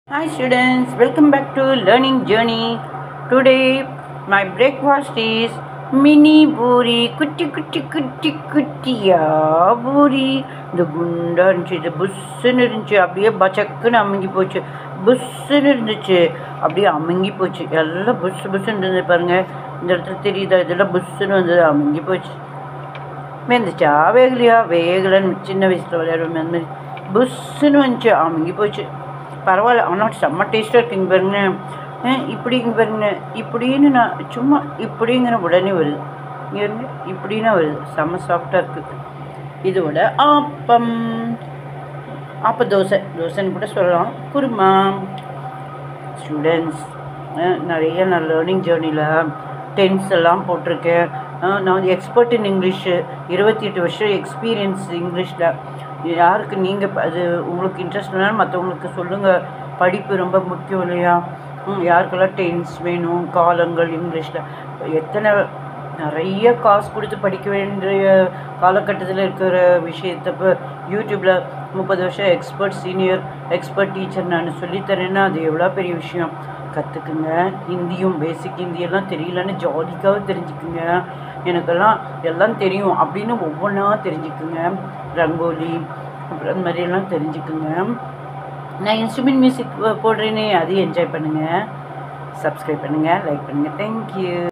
Hi students, welcome back to learning journey. Today my breakfast is mini puri குட்டி குட்டி குட்டி குட்டியா பூரி இந்த குண்டா இருந்துச்சு இது புஷ்ஷுன்னு இருந்துச்சு அப்படியே பச்சக்குன்னு அமுங்கி போச்சு புஷ்ஷுன்னு இருந்துச்சு அப்படியே அமுங்கி போச்சு எல்லாம் புஷ் புஷ்ஷுன்னு இருந்தது பாருங்க இந்த இடத்துல தெரியுதா இதெல்லாம் புஷ்ஷுன்னு வந்தது அமுங்கி போச்சு வெந்துச்சா வேகலையா வேகலைன்னு சின்ன வயசில் விளையாடுவோம் அந்த மாதிரி புஷ்ஷுன்னு வந்துச்சு அமுங்கி போச்சு பரவாயில்ல ஆனால் செம்ம டேஸ்ட்டாக இருக்குங்க பாருங்க அஹ் இப்படிங்க பாருங்க இப்படின்னு நான் சும்மா இப்படிங்கிற உடனே வருது இங்கே இருந்து இப்படின்னா வருது செம்ம சாஃப்டாக இருக்குது இதோட ஆப்பம் ஆப்ப தோசை தோசைன்னு கூட சொல்லலாம் குருமா ஸ்டூடெண்ட்ஸ் நிறைய நான் லேர்னிங் ஜேர்னியில் டென்ஸ் எல்லாம் போட்டிருக்கேன் அஹ் நான் வந்து எக்ஸ்பர்ட் இன் இங்கிலீஷு இருபத்தி எட்டு வருஷம் எக்ஸ்பீரியன்ஸ் இங்கிலீஷில் யாருக்கு நீங்கள் அது உங்களுக்கு இன்ட்ரெஸ்ட் வேணாலும் மற்றவங்களுக்கு சொல்லுங்கள் படிப்பு ரொம்ப முக்கியம் இல்லையா ம், யாருக்கெல்லாம் டென்ஸ் வேணும் காலங்கள் இங்கிலீஷில் எத்தனை நிறைய காசு கொடுத்து படிக்க வேண்டிய காலகட்டத்தில் இருக்கிற விஷயத்தை இப்போ யூடியூப்பில் முப்பது வருஷம் எக்ஸ்பர்ட் சீனியர் எக்ஸ்பர்ட் டீச்சர் நான் சொல்லித்தரேன்னா அது எவ்வளோ பெரிய விஷயம் கற்றுக்குங்க ஹிந்தியும் பேசிக் ஹிந்தியெல்லாம் தெரியலன்னு ஜாலிக்காக தெரிஞ்சுக்குங்க எனக்கெல்லாம் எல்லாம் தெரியும் அப்படின்னு ஒவ்வொன்றா தெரிஞ்சுக்குங்க ரங்கோலி அப்புறம் அந்த மாதிரியெல்லாம் தெரிஞ்சுக்குங்க நான் இன்ஸ்ட்ருமெண்ட் மியூசிக் போடுறேனே அதையும் என்ஜாய் பண்ணுங்கள் சப்ஸ்கிரைப் பண்ணுங்கள் லைக் பண்ணுங்கள் தேங்க்யூ